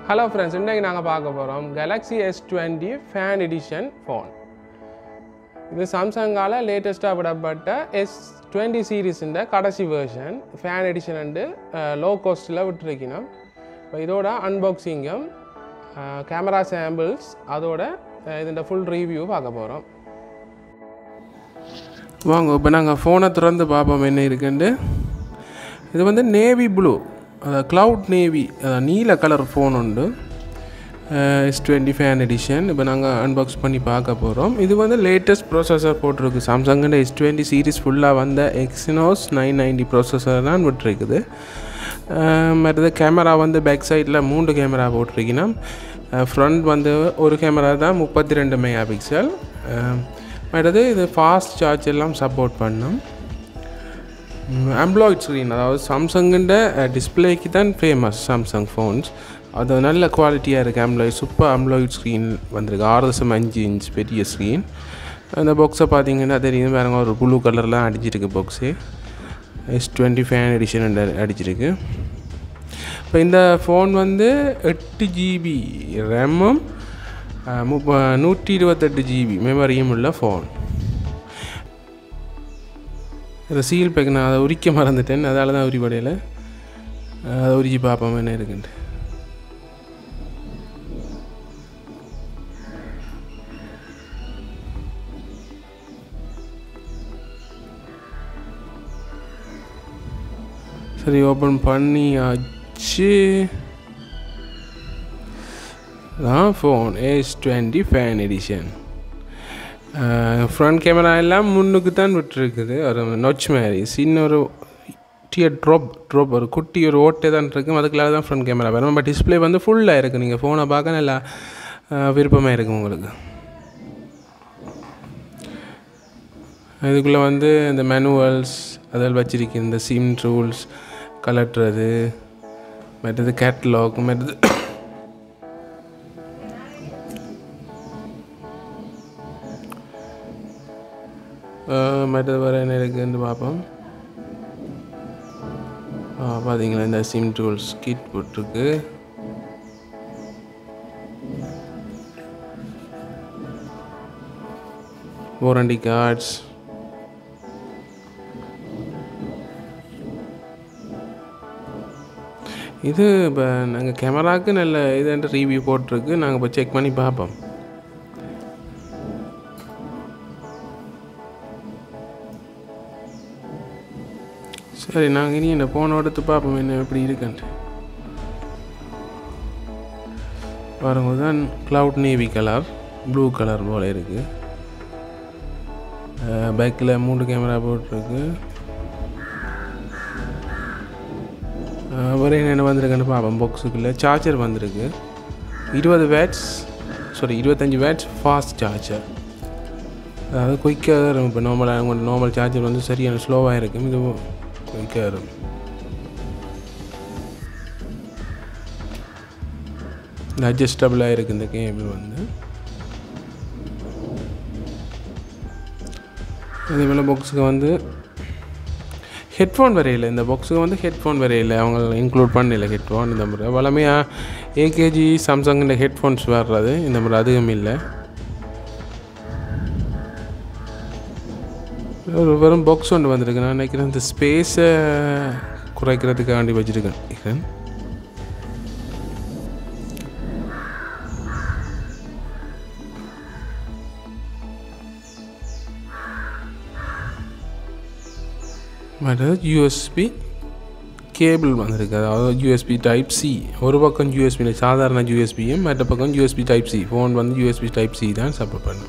hello friends இன்றைக்கு நாங்கள் பார்க்க போகிறோம் Galaxy S twenty fan edition phone இது சாம்சங்கால லேட்டஸ்ட்டாக விடப்பட்ட எஸ் டுவெண்ட்டி சீரீஸிൻ്റെ கடைசி வேர்ஷன் ஃபேன் எடிஷன் லோ காஸ்ட்டில் விட்டுருக்கணும் இப்போ இதோட அன்பாக்சிங்கும் கேமரா சாம்பிள்ஸ் அதோட இதோட ஃபுல் ரிவ்யூ பார்க்க போகிறோம் வாங்க இப்போ நாங்கள் ஃபோனை திறந்து பார்ப்போம் என்ன இருக்குன்ட்டு இது வந்து நேவி ப்ளூ அதாவது க்ளவுட் நேவி அதாவது நீல கலர் ஃபோன் உண்டு எஸ் டுவெண்ட்டி ஃபேன் எடிஷன் இப்போ நாங்கள் அன்பாக்ஸ் பண்ணி பார்க்க போகிறோம் இது வந்து லேட்டஸ்ட் ப்ராசஸர் போட்டிருக்கு சாம்சங்கிட்ட எஸ் டுவெண்ட்டி சீரிஸ் ஃபுல்லாக வந்த எக்ஸினோஸ் நைன் நைன்டி ப்ராசஸர் தான் விட்டுருக்குது மற்றது கேமரா வந்து பேக் சைடில் மூன்று கேமரா போட்டிருக்கீங்கன்னா ஃப்ரண்ட் வந்து ஒரு கேமரா தான் முப்பத்தி ரெண்டு மெகா பிக்சல் மற்றது இது ஃபாஸ்ட் சார்ஜ் எல்லாம் சப்போர்ட் பண்ணும் ஆம்ப்ளாய்ட் ஸ்க்ரீன் அதாவது சாம்சங்குன்ற டிஸ்பிளேக்கு தான் ஃபேமஸ் சாம்சங் ஃபோன்ஸ் அது நல்ல குவாலிட்டியாக இருக்குது ஆம்ப்ளாய்ட் சூப்பர் ஆம்ப்ளாய்ட் ஸ்க்ரீன் வந்திருக்கு ஆறு தசம் அஞ்சு இன்ச் பெரிய ஸ்க்ரீன் அந்த பாக்ஸை பார்த்தீங்கன்னா தெரியும் வேறு ஒரு ப்ளூ கலர்லாம் அடிச்சிருக்கு box S twenty fan edition அடிச்சிருக்கு இப்போ இந்த ஃபோன் வந்து எட்டு ஜிபி ரேமும் முப்ப நூற்றி இருபத்தெட்டு ஜிபி மெமரியும் உள்ள ஃபோன் இதை சீல் பேக் நான் அதை உரிக்க மறந்துட்டேன் அதால் தான் உரிப்படையில் அதை உரிச்சு பார்ப்போம் என்ன இருக்குன்ட்டு சரி ஓப்பன் பண்ணியாச்சு தான் phone S twenty fan edition front camera எல்லாம் முன்னுக்கு தான் விட்டுருக்குது ஒரு நொச் மாதிரி சின்ன ஒரு டியர் ட்ராப் ட்ராப் ஒரு குட்டி ஒரு ஓட்டை தான் இருக்கும் அதுக்குள்ளால தான் ஃப்ரண்ட் கேமரா வரும் பட் டிஸ்பிளே வந்து ஃபுல்லாக இருக்குது நீங்கள் ஃபோனை பார்க்க நல்லா விருப்பமாக இருக்கும் உங்களுக்கு இதுக்குள்ளே வந்து இந்த மேனுவல்ஸ் அதில் வச்சிருக்கு இந்த சிம் ரூல்ஸ் கலட்டுறது மற்றது கேட்லாக் மற்றது மற்றது வர என்ன இருக்குன்னு பார்ப்போம் பார்த்தீங்களா இந்த சிம் டூல்ஸ் கிட் போட்டிருக்கு வாரண்டி கார்ட்ஸ் இது இப்போ நாங்கள் கேமராவுக்கு நல்ல இதுன்ட்டு ரிவ்யூ போட்டிருக்கு நாங்கள் இப்போ செக் பண்ணி பார்ப்போம் சரி நாங்கள் இனி இந்த ஃபோனை எடுத்து பார்ப்போம் என்ன எப்படி இருக்குன்ட்டு பாருங்க தான் cloud navy colour blue colour போல் இருக்குது பேக்கில் மூணு கேமரா போட்டிருக்கு வேறு என்ன வந்திருக்குன்னு பார்ப்போம் பாக்ஸுக்குள்ளே சார்ஜர் வந்திருக்கு இருபது வேட்ஸ் சாரி இருபத்தஞ்சி வேட்ஸ் ஃபாஸ்ட் சார்ஜர் அதாவது குயிக்காக தான் இருக்கும் இப்போ நார்மலாக உங்களோட நார்மல் சார்ஜர் வந்து சரியான ஸ்லோவாக இருக்கும் இது குயிக்காக இருக்கும் இந்த அட்ஜஸ்டபிளாக இருக்குது இந்த கேபிள் வந்து அதே போல் பாக்ஸுக்கு வந்து ஹெட்ஃபோன் வரையில் இந்த பாக்ஸுக்கு வந்து ஹெட்ஃபோன் வரையில் அவங்க இன்க்ளூட் பண்ணல ஹெட்ஃபோன் இந்த முறை வளமையாக ஏகேஜி சாம்சங் இந்த ஹெட்ஃபோன்ஸ் வர்றது இந்த முறை அதிகம் இல்லை ஒரு வெறும் பாக்ஸ் ஒன்று வந்திருக்கு நான் நினைக்கிறேன் இந்த ஸ்பேஸை குறைக்கிறதுக்காண்டி வச்சுருக்கேன் நினைக்கிறேன் மற்றது யூஎஸ்பி கேபிள் வந்திருக்கு அதாவது யூஎஸ்பி டைப் சி ஒரு பக்கம் யூஎஸ்பி சாதாரண யூஎஸ்பியும் மற்ற பக்கம் யூஎஸ்பி டைப் சி ஃபோன் வந்து யூஎஸ்பி டைப் சி தான் சப்போர்ட் பண்ணும்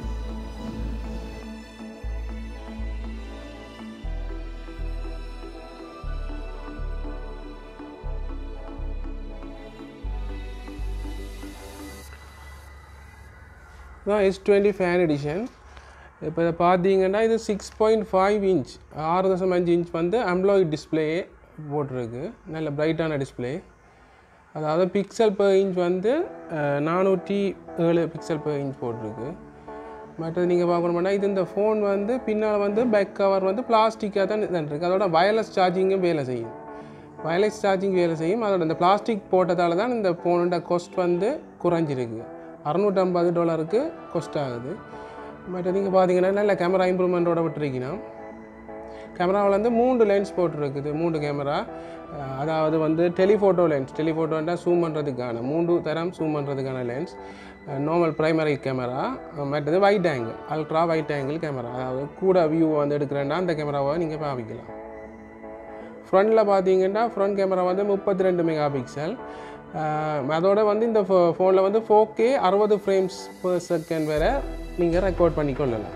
தான் எஸ் டுவெண்ட்டி ஃபேன் எடிஷன் இப்போ இதை பார்த்தீங்கன்னா இது சிக்ஸ் பாயிண்ட் ஃபைவ் இன்ச் ஆறு தசம் அஞ்சு இன்ச் வந்து அம்ப்ளாய்ட் டிஸ்பிளே போட்டிருக்கு நல்ல பிரைட்டான டிஸ்பிளே அதாவது பிக்சல் per இன்ச் வந்து நானூற்றி ஏழு பிக்சல் per இன்ச் போட்டிருக்கு மற்றது நீங்கள் பார்க்கணும்னா இது இந்த ஃபோன் வந்து பின்னால் வந்து பேக் கவர் வந்து பிளாஸ்டிக்காக தான் தான் இருக்குது அதோட வயர்லெஸ் சார்ஜிங்கும் வேலை செய்யும் வயர்லெஸ் சார்ஜிங் வேலை செய்யும் அதோட இந்த பிளாஸ்டிக் போட்டதால தான் இந்த ஃபோனோட காஸ்ட் வந்து குறைஞ்சிருக்கு அறநூற்றம்பது டாலருக்கு காஸ்ட் ஆகுது பட் நீங்கள் பார்த்தீங்கன்னா நல்ல கேமரா இம்ப்ரூவ்மெண்ட்டோட விட்டுருக்கீங்கன்னா கேமராவில் வந்து மூன்று லென்ஸ் போட்டிருக்குது மூன்று கேமரா அஹ் அதாவது வந்து டெலிஃபோட்டோ லென்ஸ் டெலிஃபோட்டோன்னா ஜூம் பண்ணுறதுக்கான மூன்று தரம் ஜூம் பண்ணுறதுக்கான லென்ஸ் நார்மல் பிரைமரி கேமரா மற்றது wide angle ultra wide angle camera அதாவது கூட வியூ வந்து எடுக்கிறேன்னா அந்த கேமராவை நீங்கள் பாவிக்கலாம் ஃப்ரண்டில் பார்த்தீங்கன்னா ஃப்ரண்ட் கேமரா வந்து முப்பத்தி ரெண்டு மெகா பிக்சல் அதோட வந்து இந்த ஃபோனில் வந்து ஃபோர் கே அறுபது ஃப்ரேம்ஸ் per செகண்ட் வேறு நீங்கள் ரெக்கார்ட் பண்ணிக்கொள்ளலாம்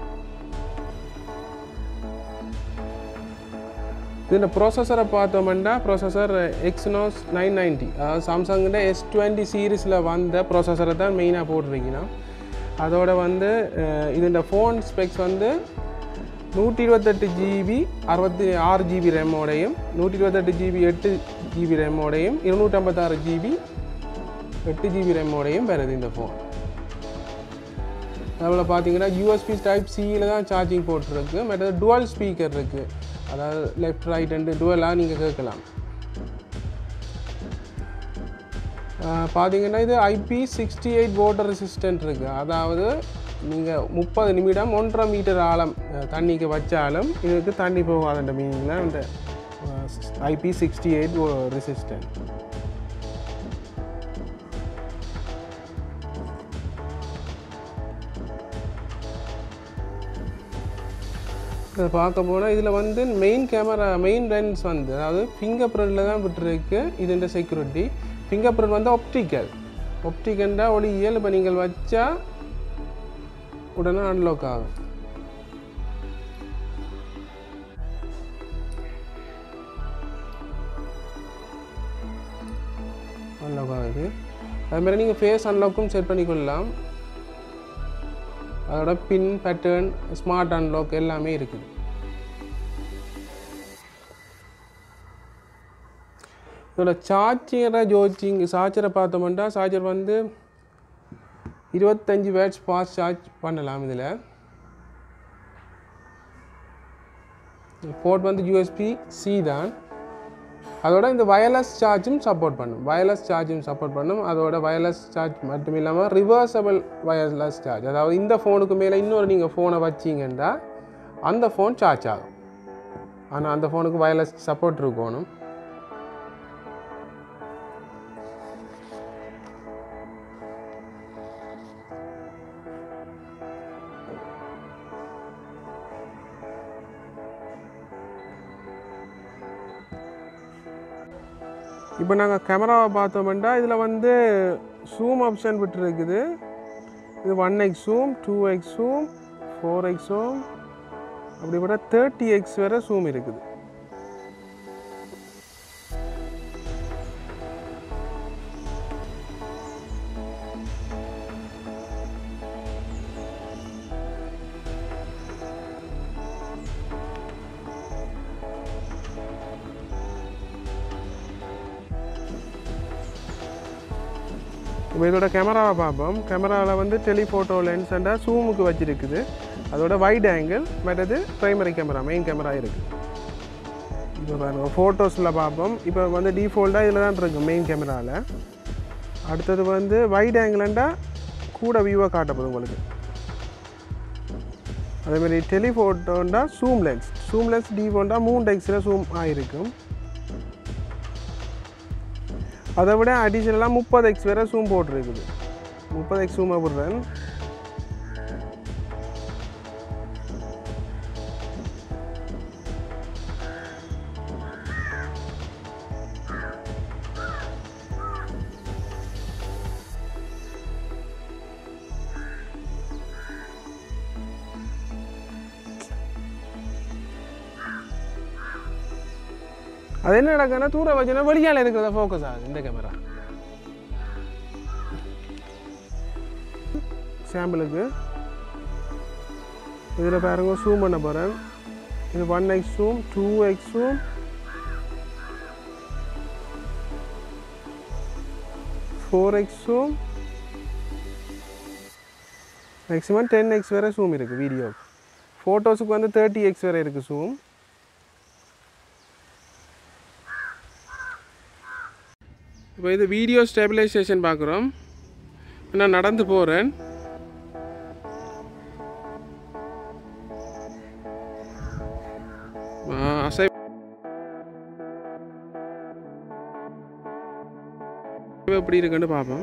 இதில் ப்ராசஸரை பார்த்தோம்னா ப்ராசஸர் எக்ஸ்னோஸ் நைன் நைன்ட்டி அதாவது சாம்சங்கிட்ட எஸ் டுவெண்ட்டி சீரீஸில் வந்த ப்ராசஸரை தான் மெயினாக போட்டிருக்கீங்கன்னா அதோட வந்து அஹ், இதோட ஃபோன் ஸ்பெக்ஸ் வந்து நூற்றி இருபத்தெட்டு ஜிபி அறுபத்தி ஆறு ஜிபி ரேமோடையும் நூற்றி இருபத்தெட்டு ஜிபி எட்டு ஜிபி ரேமோடையும் இருநூற்றம்பத்தாறு ஜிபி எட்டு ஜிபி ரேமோடையும் வருது இந்த ஃபோன் அதில் பார்த்தீங்கன்னா யூஎஸ்பி டைப் சியில் தான் சார்ஜிங் போட்டிருக்கு மற்றது டுவல் ஸ்பீக்கர் இருக்குது அதாவது லெஃப்ட் ரைட் ரெண்டு டுவலாக நீங்கள் கேட்கலாம் ஆஹ் பார்த்தீங்கன்னா இது IP sixty eight water resistant இருக்குது அதாவது நீங்கள் முப்பது நிமிடம் ஒன்றரை மீட்டர் ஆழம் அஹ், தண்ணிக்கு வச்சாலும் இதுக்கு தண்ணி போகாதுன்ற மீனிங்கில் அந்த ஐபி சிக்ஸ்டி எயிட் ரெசிஸ்டன்ட் இதை பார்க்க போனால் இதில் வந்து மெயின் கேமரா மெயின் லென்ஸ் வந்து அதாவது ஃபிங்கர் பிரிண்டில் தான் விட்டுருக்கு இது இந்த செக்யூரிட்டி ஃபிங்கர் பிரிண்ட் வந்து ஒப்டிக்கல் ஒப்டிக்கல்டா ஒளியியல் இப்போ நீங்கள் வச்சா உடனே அன்லாக் ஆகும் அன்லாக் ஆகுது அதுமாதிரி நீங்கள் ஃபேஸ் அன்லாக்கும் செட் பண்ணிக்கொள்ளலாம் அதோட பின் பேட்டர்ன் ஸ்மார்ட் அன்லாக் எல்லாமே இருக்குது இதோட சார்ஜரை ஜோச்சிங் சார்ஜரை பார்த்தோம்னா சார்ஜர் வந்து இருபத்தஞ்சி வேட்ஸ் ஃபாஸ்ட் சார்ஜ் பண்ணலாம் இதில் போர்ட் வந்து யூஎஸ்பி சி தான் அதோட இந்த வயர்லெஸ் சார்ஜும் சப்போர்ட் பண்ணும் வயர்லெஸ் சார்ஜும் சப்போர்ட் பண்ணும் அதோட வயர்லெஸ் சார்ஜ் மட்டும் இல்லாமல் ரிவர்சபிள் வயர்லெஸ் சார்ஜ் அதாவது இந்த ஃபோனுக்கு மேலே இன்னொரு நீங்கள் ஃபோனை வச்சிங்கன்னா அந்த ஃபோன் சார்ஜ் ஆகும் ஆனால் அந்த ஃபோனுக்கு வயர்லெஸ் சப்போர்ட் இருக்கணும் இப்போ நாங்கள் கேமராவை பார்த்தோம்னா இதில் வந்து ஜூம் ஆப்ஷன் விட்டுருக்குது இது one X zoom two X zoom four X zoom அப்படி பார்த்தா தேர்ட்டி எக்ஸ் வரை ஜூம் இருக்குது இப்போ இதோட கேமராவை பார்ப்போம் கேமராவில் வந்து டெலிஃபோட்டோ லென்ஸ் அண்டா ஜூமுக்கு வச்சிருக்குது அதோட வைட் ஆங்கிள் மற்றது ப்ரைமரி கேமரா மெயின் கேமரா இருக்குது இப்போ பாருங்கள் ஃபோட்டோஸில் பார்ப்போம் இப்போ வந்து டிஃபால்ட்டாக இதில் தான் இருக்குது மெயின் கேமராவில் அடுத்தது வந்து வைட் ஆங்கிள்ண்டா கூட வியூவாக காட்டப்படும் உங்களுக்கு அதேமாதிரி டெலிஃபோட்டோண்டா ஜூம் லென்ஸ் ஜூம் லென்ஸ் டிஃபால்ட்டாக மூணு டெக்ஸில் ஜூம் ஆகிருக்கும் அதை விட அடிஷ்னலாக முப்பது எக்ஸ் வேறு ஜூம் போட்டிருக்குது முப்பது எக்ஸ் ஜூம் போடுறேன் அது என்ன நடக்குன்னா தூர வச்சுன்னா வெளியால் இருக்கிறத ஃபோக்கஸ் ஆகுது இந்த கேமரா சாம்பிளுக்கு இதில் பாருங்க ஜூம் பண்ண போகிறேன் இது one X zoom two X zoom four X zoom maximum ten X வரை ஜூம் இருக்குது வீடியோ ஃபோட்டோஸுக்கு வந்து தேர்ட்டி எக்ஸ் வரை இருக்குது ஜூம் இப்போ இது வீடியோ ஸ்டெபிலைசேஷன் பார்க்குறோம் நான் நடந்து போகிறேன் அசை எப்படி இருக்குன்னு பார்ப்போம்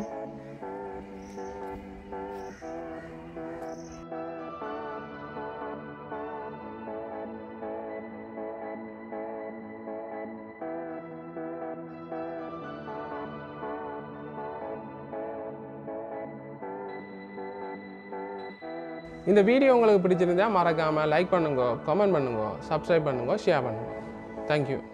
இந்த வீடியோ உங்களுக்கு பிடிச்சிருந்தா மறக்காமல் லைக் பண்ணுங்க கமெண்ட் பண்ணுங்க சப்ஸ்கிரைப் பண்ணுங்க ஷேர் பண்ணுங்க தேங்க்யூ